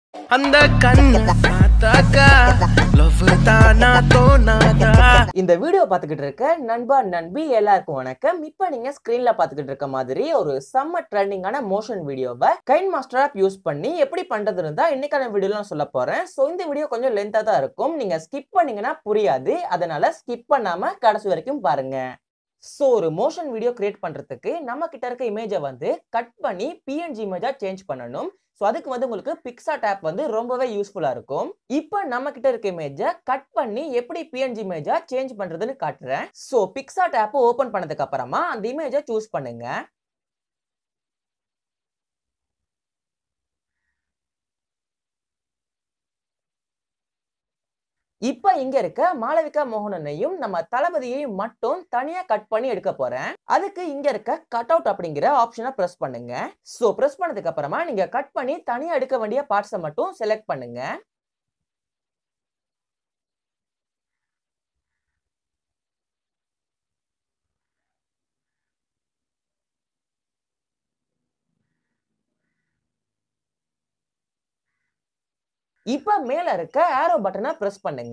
அந்த கண்ணை பார்த்தாக்கா லவ் தானா தோணாதா இந்த வீடியோ பார்த்துக்கிட்டு இருக்க நண்பா நண்பி எல்லாருக்கும் வணக்கம் இப்போ நீங்க ஸ்கிரீன்ல பார்த்துக்கிட்டு இருக்க மாதிரி ஒரு செம்ம ட்ரெண்டிங்கான மோஷன் வீடியோவை கைன் மாஸ்டர் ஆப் யூஸ் பண்ணி எப்படி பண்றதுன்னு தான் இன்னைக்கான வீடியோல நான் சொல்ல போறேன் ஸோ இந்த வீடியோ கொஞ்சம் லென்த்தா தான் இருக்கும் நீங்க ஸ்கிப் பண்ணீங்கன்னா புரியாது அதனால ஸ்கிப் பண்ணாம கடைசி வரைக்கும் பாருங்க ஸோ ஒரு மோஷன் வீடியோ கிரியேட் பண்ணுறதுக்கு நம்ம கிட்ட இருக்க இமேஜை வந்து கட் பண்ணி பிஎன்ஜி இமேஜாக சேஞ்ச் பண்ணணும் ஸோ அதுக்கு வந்து உங்களுக்கு பிக்சா டேப் வந்து ரொம்பவே யூஸ்ஃபுல்லாக இருக்கும் இப்போ நம்ம கிட்ட இருக்க இமேஜை கட் பண்ணி எப்படி பிஎன்ஜி இமேஜாக சேஞ்ச் பண்ணுறதுன்னு காட்டுறேன் ஸோ பிக்சா டேப்பை ஓப்பன் பண்ணதுக்கு அப்புறமா அந்த இமேஜை சூஸ் பண்ணுங்க இப்ப இங்க இருக்க மாளவிகா மோகனனையும் நம்ம தளபதியையும் மட்டும் தனியா கட் பண்ணி எடுக்க போறேன் அதுக்கு இங்க இருக்க கட் அவுட் அப்படிங்கிற ஆப்ஷனை பிரஸ் பண்ணுங்க சோ பிரஸ் பண்ணதுக்கு அப்புறமா நீங்க கட் பண்ணி தனியா எடுக்க வேண்டிய பார்ட்ஸை மட்டும் செலக்ட் பண்ணுங்க இப்ப மேல இருக்க ஆரோ பட்டனை பிரஸ் பண்ணுங்க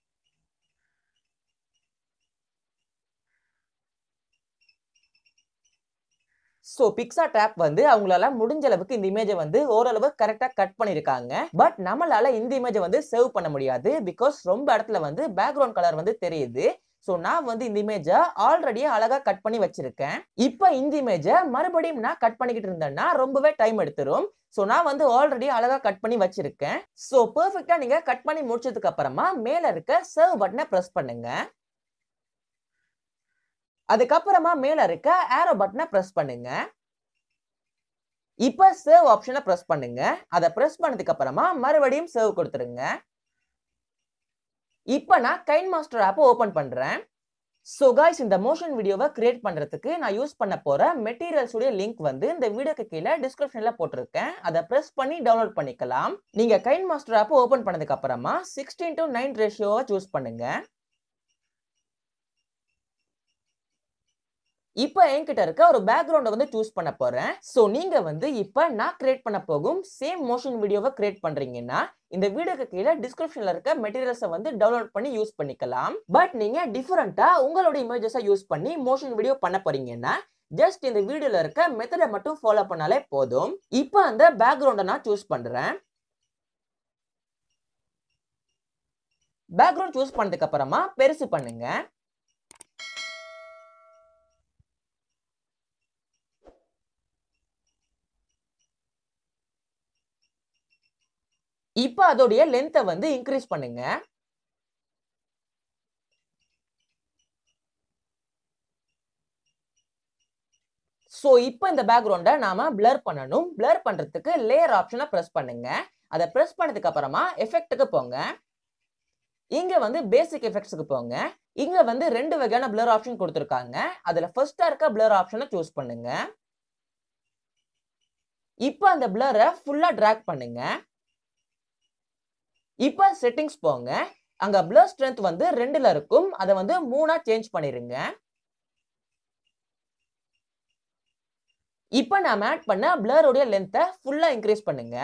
ஸோ பிக்சா டேப் வந்து அவங்களால முடிஞ்ச அளவுக்கு இந்த இமேஜை வந்து ஓரளவு கரெக்டாக கட் பண்ணியிருக்காங்க பட் நம்மளால இந்த இமேஜை வந்து சேவ் பண்ண முடியாது பிகாஸ் ரொம்ப இடத்துல வந்து பேக்ரவுண்ட் கலர் வந்து தெரியுது ஸோ நான் வந்து இந்த இமேஜை ஆல்ரெடியே அழகா கட் பண்ணி வச்சிருக்கேன் இப்போ இந்த இமேஜை மறுபடியும் நான் கட் பண்ணிக்கிட்டு இருந்தேன்னா ரொம்பவே டைம் எடுத்துரும் ஸோ நான் வந்து ஆல்ரெடி அழகா கட் பண்ணி வச்சிருக்கேன் ஸோ பெர்ஃபெக்டா நீங்க கட் பண்ணி முடிச்சதுக்கு அப்புறமா மேல இருக்க சர்வ் பட்டனை பிரஸ் பண்ணுங்க அதுக்கப்புறமா மேல இருக்க ஆரோ பட்டனை பிரஸ் பண்ணுங்க இப்ப சேவ் ஆப்ஷனை பிரஸ் பண்ணுங்க அதை பிரஸ் பண்ணதுக்கு அப்புறமா மறுபடியும் சேவ் கொடுத்துருங்க இப்ப நான் கைன் மாஸ்டர் ஆப்பை ஓபன் பண்றேன் ஸோ காய்ஸ் இந்த மோஷன் வீடியோவை கிரியேட் பண்ணுறதுக்கு நான் யூஸ் பண்ண போகிற மெட்டீரியல்ஸுடைய லிங்க் வந்து இந்த வீடியோக்கு கீழே டிஸ்கிரிப்ஷனில் போட்டிருக்கேன் அதை ப்ரெஸ் பண்ணி டவுன்லோட் பண்ணிக்கலாம் நீங்கள் கைன் மாஸ்டர் ஆப்பை ஓப்பன் பண்ணதுக்கு அப்புறமா சிக்ஸ்டீன் டு நைன் ரேஷியோவை சூஸ் பண்ணுங்க இப்போ என்கிட்ட இருக்க ஒரு பேக்ரவுண்டை வந்து சூஸ் பண்ண போறேன் ஸோ நீங்க வந்து இப்போ நான் கிரியேட் பண்ண போகும் சேம் மோஷன் வீடியோவை கிரியேட் பண்றீங்கன்னா இந்த வீடியோக்கு கீழே டிஸ்கிரிப்ஷன்ல இருக்க மெட்டீரியல்ஸை வந்து டவுன்லோட் பண்ணி யூஸ் பண்ணிக்கலாம் பட் நீங்க டிஃபரெண்டா உங்களோட இமேஜஸை யூஸ் பண்ணி மோஷன் வீடியோ பண்ண போறீங்கன்னா ஜஸ்ட் இந்த வீடியோல இருக்க மெத்தடை மட்டும் ஃபாலோ பண்ணாலே போதும் இப்போ அந்த பேக்ரவுண்டை நான் சூஸ் பண்றேன் பேக்ரவுண்ட் சூஸ் பண்ணதுக்கு அப்புறமா பெருசு பண்ணுங்க இப்போ அதோடைய லென்த்தை வந்து இன்க்ரீஸ் பண்ணுங்க ஸோ இப்போ இந்த பேக்ரவுண்டை நாம பிளர் பண்ணணும் பிளர் பண்றதுக்கு லேயர் ஆப்ஷனை ப்ரெஸ் பண்ணுங்க அதை ப்ரெஸ் பண்ணதுக்கு அப்புறமா எஃபெக்ட்டுக்கு போங்க இங்க வந்து பேசிக் எஃபெக்ட்ஸுக்கு போங்க இங்க வந்து ரெண்டு வகையான பிளர் ஆப்ஷன் கொடுத்துருக்காங்க அதுல ஃபர்ஸ்டா இருக்க பிளர் ஆப்ஷனை சூஸ் பண்ணுங்க இப்போ அந்த பிளரை ஃபுல்லா ட்ராக் பண்ணுங்க இப்போ செட்டிங்ஸ் போங்க அங்க பிளர் ஸ்ட்ரென்த் வந்து ரெண்டுல இருக்கும் அதை வந்து மூணா சேஞ்ச் பண்ணிருங்க இப்போ நான் ஆட் பண்ண பிளருடைய லென்த்தை ஃபுல்லா இன்க்ரீஸ் பண்ணுங்க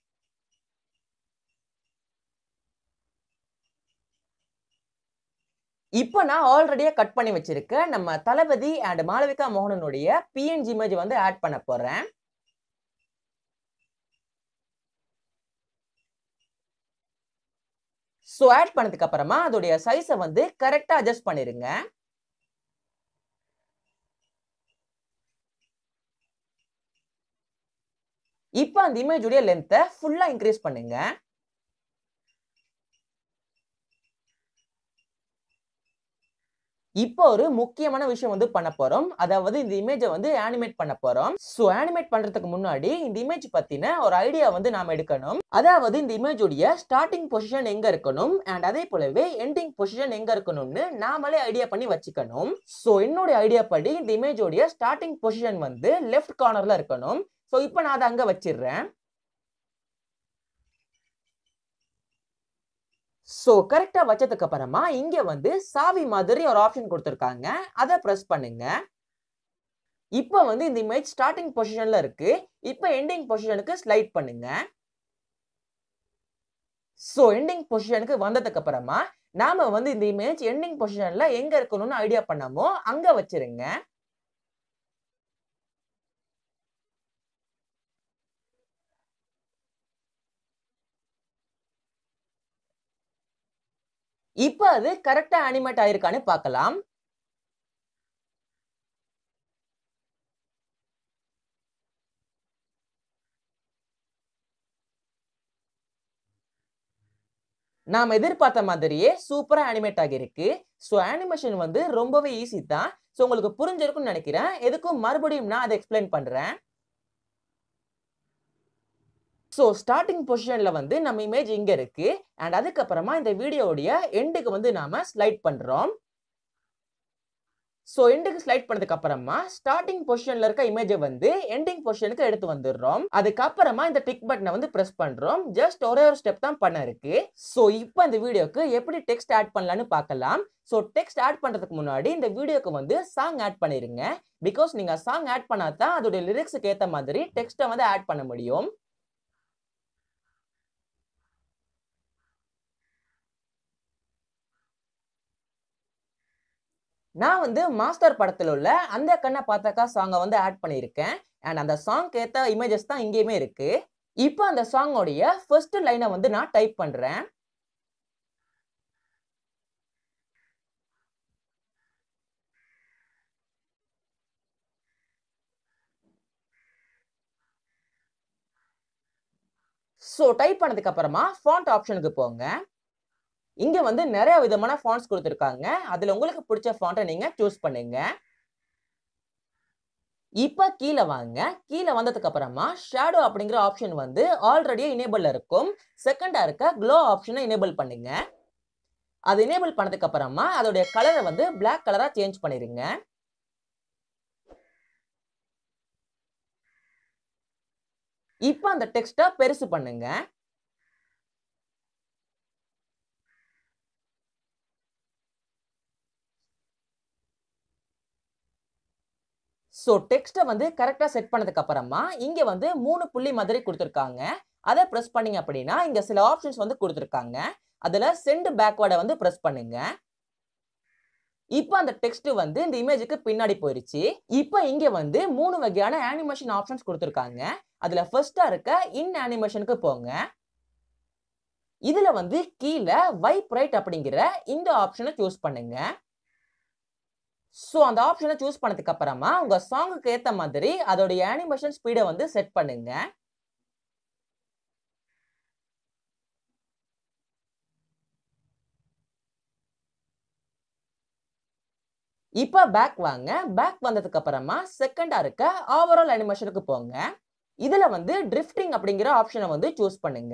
இப்போ நான் ஆல்ரெடியே கட் பண்ணி வச்சிருக்கேன் நம்ம தளபதி அண்ட் மாளவிகா மோகனனுடைய பிஎன்ஜி இமேஜ் வந்து ஆட் பண்ண போறேன் ஸோ ஆட் பண்ணதுக்கு அப்புறமா அதோடைய சைஸை வந்து கரெக்டாக அட்ஜஸ்ட் பண்ணிருங்க இப்போ அந்த இமேஜுடைய லென்த்தை ஃபுல்லாக இன்க்ரீஸ் பண்ணுங்க இப்போ ஒரு முக்கியமான விஷயம் வந்து பண்ண போறோம் அதாவது இந்த இமேஜை வந்து ஆனிமேட் பண்ண போறோம் ஸோ ஆனிமேட் பண்றதுக்கு முன்னாடி இந்த இமேஜ் பத்தின ஒரு ஐடியா வந்து நாம எடுக்கணும் அதாவது இந்த இமேஜுடைய ஸ்டார்டிங் பொசிஷன் எங்க இருக்கணும் அண்ட் அதே போலவே எண்டிங் பொசிஷன் எங்க இருக்கணும்னு நாமளே ஐடியா பண்ணி வச்சுக்கணும் ஸோ என்னுடைய ஐடியா படி இந்த இமேஜோடைய ஸ்டார்டிங் பொசிஷன் வந்து லெஃப்ட் கார்னர்ல இருக்கணும் ஸோ இப்போ நான் அதை அங்க வச்சிடுறேன் ஸோ கரெக்டாக வச்சதுக்கு அப்புறமா இங்கே வந்து சாவி மாதிரி ஒரு ஆப்ஷன் கொடுத்துருக்காங்க அதை ப்ரெஸ் பண்ணுங்க இப்போ வந்து இந்த இமேஜ் ஸ்டார்டிங் பொசிஷன்ல இருக்கு இப்போ எண்டிங் பொசிஷனுக்கு ஸ்லைட் பண்ணுங்க ஸோ எண்டிங் பொசிஷனுக்கு வந்ததுக்கு அப்புறமா நாம வந்து இந்த இமேஜ் எண்டிங் பொசிஷன்ல எங்க இருக்கணும்னு ஐடியா பண்ணாமோ அங்க வச்சிருங்க இப்போ அது கரெக்டா அனிமேட் ஆயிருக்கான்னு பார்க்கலாம் நாம் எதிர்பார்த்த மாதிரியே சூப்பரா அனிமேட் ஆகியிருக்கு ஸோ அனிமேஷன் வந்து ரொம்பவே ஈஸி தான் ஸோ உங்களுக்கு புரிஞ்சிருக்கும்னு நினைக்கிறேன் எதுக்கும் மறுபடியும் நான் அதை எக்ஸ்பிளைன் பண்றேன் ஸோ ஸ்டார்டிங் பொசிஷன்ல வந்து நம்ம இமேஜ் இங்க இருக்கு அண்ட் அதுக்கப்புறமா இந்த வீடியோடைய எண்டுக்கு வந்து நாம ஸ்லைட் பண்றோம் ஸோ எண்டுக்கு ஸ்லைட் பண்ணதுக்கு அப்புறமா ஸ்டார்டிங் பொசிஷன்ல இருக்க இமேஜை வந்து எண்டிங் பொசிஷனுக்கு எடுத்து வந்துடுறோம் அதுக்கப்புறமா இந்த டிக் பட்டனை வந்து பிரஸ் பண்றோம் ஜஸ்ட் ஒரே ஒரு ஸ்டெப் தான் பண்ண இருக்கு ஸோ இப்போ இந்த வீடியோக்கு எப்படி டெக்ஸ்ட் ஆட் பண்ணலாம்னு பார்க்கலாம் ஸோ டெக்ஸ்ட் ஆட் பண்றதுக்கு முன்னாடி இந்த வீடியோக்கு வந்து சாங் ஆட் பண்ணிருங்க பிகாஸ் நீங்க சாங் ஆட் பண்ணாதான் அதோட லிரிக்ஸுக்கு ஏற்ற மாதிரி டெக்ஸ்ட்டை வந்து ஆட் பண்ண முடியும் நான் வந்து மாஸ்டர் படத்தில் உள்ள அந்த கண்ணை பார்த்தாக்கா சாங்கை வந்து ஆட் பண்ணியிருக்கேன் அண்ட் அந்த சாங்க்கு ஏற்ற இமேஜஸ் தான் இங்கேயுமே இருக்கு இப்போ அந்த சாங்கோடைய ஃபர்ஸ்ட் லைனை வந்து நான் டைப் பண்றேன் ஸோ டைப் பண்ணதுக்கு அப்புறமா ஃபாண்ட் ஆப்ஷனுக்கு போங்க இங்க வந்து நிறைய விதமான ஃபாண்ட்ஸ் கொடுத்துருக்காங்க அதுல உங்களுக்கு பிடிச்ச ஃபாண்ட்டை நீங்க சூஸ் பண்ணுங்க இப்ப கீழே வாங்க கீழே வந்ததுக்கு அப்புறமா ஷேடோ அப்படிங்கிற ஆப்ஷன் வந்து ஆல்ரெடியே இனேபிள் இருக்கும் செகண்டா இருக்க க்ளோ ஆப்ஷனை எனேபிள் பண்ணுங்க அது எனேபிள் பண்ணதுக்கு அப்புறமா அதோடைய கலரை வந்து பிளாக் கலரா சேஞ்ச் பண்ணிருங்க இப்ப அந்த டெக்ஸ்ட்டை பெருசு பண்ணுங்க ஸோ டெக்ஸ்ட்டை வந்து கரெக்டாக செட் பண்ணதுக்கு அப்புறமா இங்கே வந்து மூணு புள்ளி மாதிரி கொடுத்துருக்காங்க அதை ப்ரெஸ் பண்ணீங்க அப்படின்னா இங்கே சில ஆப்ஷன்ஸ் வந்து கொடுத்துருக்காங்க அதில் சென்ட் பேக்வேர்டை வந்து ப்ரெஸ் பண்ணுங்க இப்போ அந்த டெக்ஸ்ட் வந்து இந்த இமேஜுக்கு பின்னாடி போயிருச்சு இப்போ இங்க வந்து மூணு வகையான அனிமேஷன் ஆப்ஷன்ஸ் கொடுத்துருக்காங்க அதுல ஃபர்ஸ்டா இருக்க இன் அனிமேஷனுக்கு போங்க இதுல வந்து கீழே வைப் ரைட் அப்படிங்கிற இந்த ஆப்ஷனை சூஸ் பண்ணுங்க ஸோ அந்த ஆப்ஷனை சூஸ் பண்ணதுக்கு அப்புறமா உங்க சாங்குக்கு ஏத்த மாதிரி அதோடைய அனிமேஷன் ஸ்பீடை வந்து செட் பண்ணுங்க இப்போ பேக் வாங்க பேக் வந்ததுக்கு அப்புறமா செகண்டா இருக்க ஓவரால் அனிமேஷனுக்கு போங்க இதுல வந்து ட்ரிஃப்டிங் அப்படிங்கிற ஆப்ஷனை வந்து சூஸ் பண்ணுங்க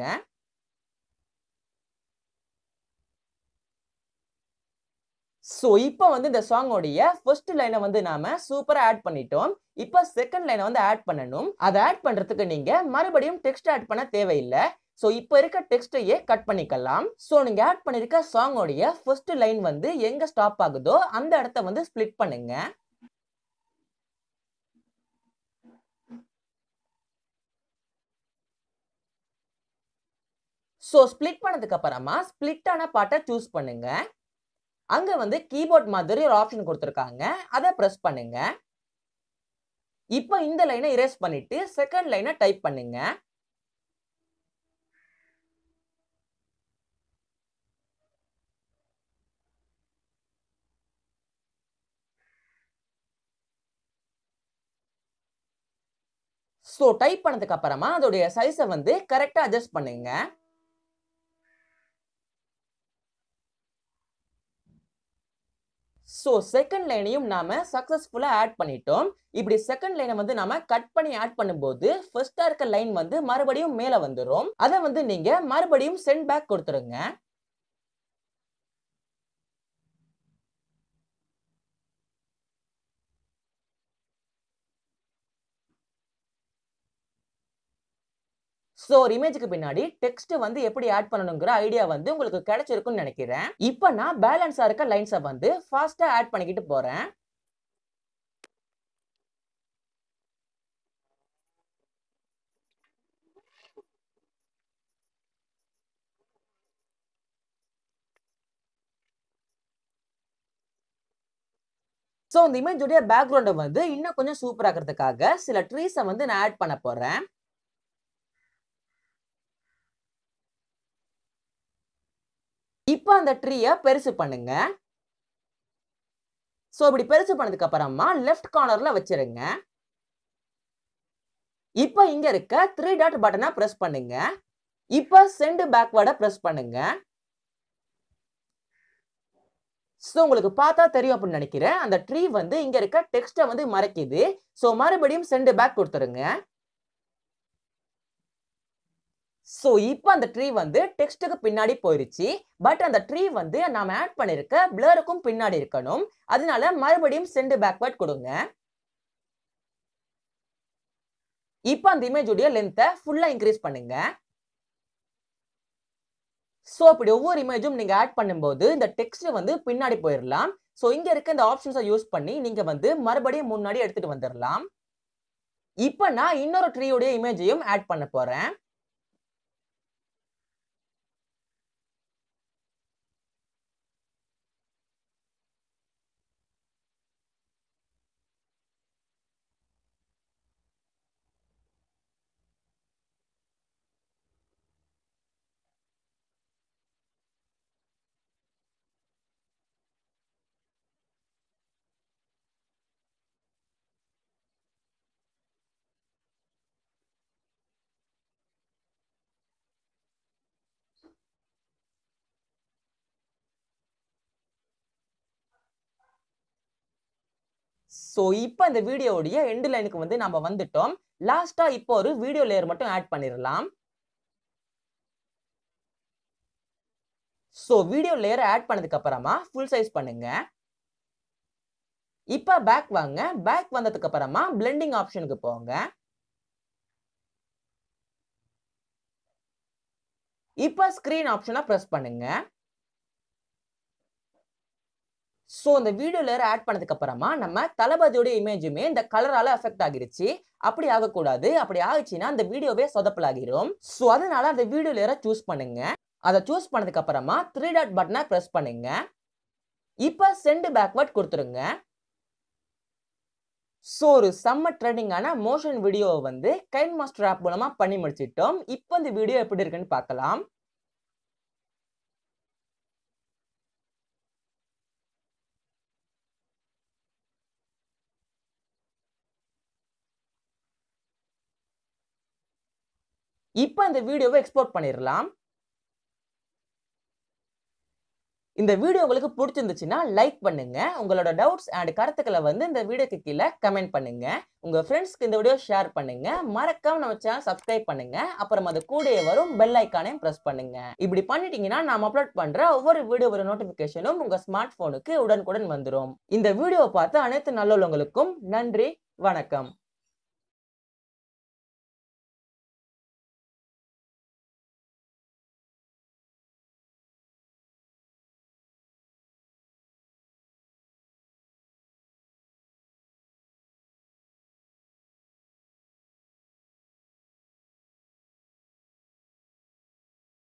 ஸோ இப்போ வந்து இந்த சாங்கோடைய ஃபர்ஸ்ட் லைனை வந்து நாம சூப்பரா ஆட் பண்ணிட்டோம் இப்போ செகண்ட் லைனை வந்து ஆட் பண்ணணும் அதை ஆட் பண்றதுக்கு நீங்க மறுபடியும் டெக்ஸ்ட் ஆட் பண்ண தேவையில்லை ஸோ இப்போ இருக்க டெக்ஸ்டையே கட் பண்ணிக்கலாம் ஸோ நீங்க ஆட் பண்ணிருக்க சாங்கோடைய ஃபர்ஸ்ட் லைன் வந்து எங்க ஸ்டாப் ஆகுதோ அந்த இடத்த வந்து ஸ்ப்ளிட் பண்ணுங்க ஸோ ஸ்ப்ளிட் பண்ணதுக்கு அப்புறமா ஸ்ப்ளிட்டான பாட்டை சூஸ் பண்ணுங்க அங்க வந்து கீபோர்ட் மாதிரி ஒரு ஆப்ஷன் கொடுத்துருக்காங்க அதை ப்ரெஸ் பண்ணுங்க இப்போ இந்த லைனை இரேஸ் பண்ணிட்டு செகண்ட் லைனை டைப் பண்ணுங்க ஸோ டைப் பண்ணதுக்கு அப்புறமா அதோடைய சைஸை வந்து கரெக்டாக அட்ஜஸ்ட் பண்ணுங்க ஸோ செகண்ட் லைனையும் நாம சக்ஸஸ்ஃபுல்லாக ஆட் பண்ணிட்டோம் இப்படி செகண்ட் லைனை வந்து நாம கட் பண்ணி ஆட் பண்ணும்போது ஃபர்ஸ்டா இருக்க லைன் வந்து மறுபடியும் மேலே வந்துடும் அதை வந்து நீங்க மறுபடியும் சென்ட் பேக் கொடுத்துருங்க ஸோ ஒரு இமேஜுக்கு பின்னாடி டெக்ஸ்ட் வந்து எப்படி ஆட் பண்ணணுங்கிற ஐடியா வந்து உங்களுக்கு கிடைச்சிருக்கும்னு நினைக்கிறேன் இப்போ நான் பேலன்ஸா இருக்க லைன்ஸை வந்து ஃபாஸ்டா ஆட் பண்ணிக்கிட்டு போறேன் ஸோ இந்த இமேஜோடைய பேக்ரவுண்டை வந்து இன்னும் கொஞ்சம் சூப்பர் ஆக்கிறதுக்காக சில ட்ரீஸை வந்து நான் ஆட் பண்ண போறேன் இப்போ அந்த ட்ரீயை பெருசு பண்ணுங்க ஸோ இப்படி பெருசு பண்ணதுக்கு அப்புறமா லெஃப்ட் கார்னர்ல வச்சிருங்க இப்போ இங்க இருக்க த்ரீ டாட் பட்டனை பிரஸ் பண்ணுங்க இப்போ சென்ட் பேக்வேர்டை பிரஸ் பண்ணுங்க ஸோ உங்களுக்கு பார்த்தா தெரியும் அப்படின்னு நினைக்கிறேன் அந்த ட்ரீ வந்து இங்க இருக்க டெக்ஸ்ட்டை வந்து மறைக்குது ஸோ மறுபடியும் சென்ட் பேக் கொடுத்துருங்க ஸோ இப்போ அந்த ட்ரீ வந்து டெக்ஸ்ட்டுக்கு பின்னாடி போயிருச்சு பட் அந்த ட்ரீ வந்து நாம ஆட் பண்ணிருக்க பிளருக்கும் பின்னாடி இருக்கணும் அதனால மறுபடியும் சென்ட் பேக்வர்ட் கொடுங்க இப்போ அந்த இமேஜுடைய லென்த்தை ஃபுல்லா இன்க்ரீஸ் பண்ணுங்க ஸோ அப்படி ஒவ்வொரு இமேஜும் நீங்க ஆட் பண்ணும்போது இந்த டெக்ஸ்ட் வந்து பின்னாடி போயிடலாம் ஸோ இங்க இருக்க இந்த ஆப்ஷன்ஸை யூஸ் பண்ணி நீங்க வந்து மறுபடியும் முன்னாடி எடுத்துட்டு வந்துடலாம் இப்போ நான் இன்னொரு ட்ரீயோடைய இமேஜையும் ஆட் பண்ண போறேன் ஸோ இப்போ இந்த வீடியோவுடைய எண்டு லைனுக்கு வந்து நம்ம வந்துட்டோம் லாஸ்டா இப்போ ஒரு வீடியோ லேயர் மட்டும் ஆட் பண்ணிடலாம் ஸோ வீடியோ லேயர் ஆட் பண்ணதுக்கு அப்புறமா ஃபுல் சைஸ் பண்ணுங்க இப்போ பேக் வாங்க பேக் வந்ததுக்கு அப்புறமா பிளெண்டிங் ஆப்ஷனுக்கு போங்க இப்போ ஸ்கிரீன் ஆப்ஷனை ப்ரெஸ் பண்ணுங்க ஸோ இந்த வீடியோ லேயர் ஆட் பண்ணதுக்கு அப்புறமா நம்ம தளபதியோட இமேஜுமே இந்த கலரால எஃபெக்ட் ஆகிருச்சு அப்படி ஆகக்கூடாது அப்படி ஆகிச்சுன்னா அந்த வீடியோவே சொதப்பலாகிரும் ஸோ அதனால அந்த வீடியோ லேயரை சூஸ் பண்ணுங்க அதை சூஸ் பண்ணதுக்கு அப்புறமா த்ரீ டாட் பட்டனை ப்ரெஸ் பண்ணுங்க இப்போ சென்ட் பேக்வர்ட் கொடுத்துருங்க ஸோ ஒரு செம்ம ட்ரெண்டிங்கான மோஷன் வீடியோவை வந்து கைன் மாஸ்டர் ஆப் மூலமா பண்ணி முடிச்சிட்டோம் இப்போ இந்த வீடியோ எப்படி இருக்குன்னு பார்க்கலாம் இப்போ இந்த வீடியோவை எக்ஸ்போர்ட் பண்ணிடலாம் இந்த வீடியோ உங்களுக்கு பிடிச்சிருந்துச்சுன்னா லைக் பண்ணுங்க உங்களோட டவுட்ஸ் அண்ட் கருத்துக்களை வந்து இந்த வீடியோக்கு கீழே கமெண்ட் பண்ணுங்க உங்க ஃப்ரெண்ட்ஸ்க்கு இந்த வீடியோ ஷேர் பண்ணுங்க மறக்காம நம்ம சேனல் சப்ஸ்கிரைப் பண்ணுங்க அப்புறம் அது கூடயே வரும் பெல் ஐக்கானையும் பிரஸ் பண்ணுங்க இப்படி பண்ணிட்டீங்கன்னா நாம் அப்லோட் பண்ற ஒவ்வொரு வீடியோவோட நோட்டிபிகேஷனும் உங்க ஸ்மார்ட் போனுக்கு உடனுக்குடன் வந்துடும் இந்த வீடியோவை பார்த்த அனைத்து நல்லுள்ளவங்களுக்கும் நன்றி வணக்கம்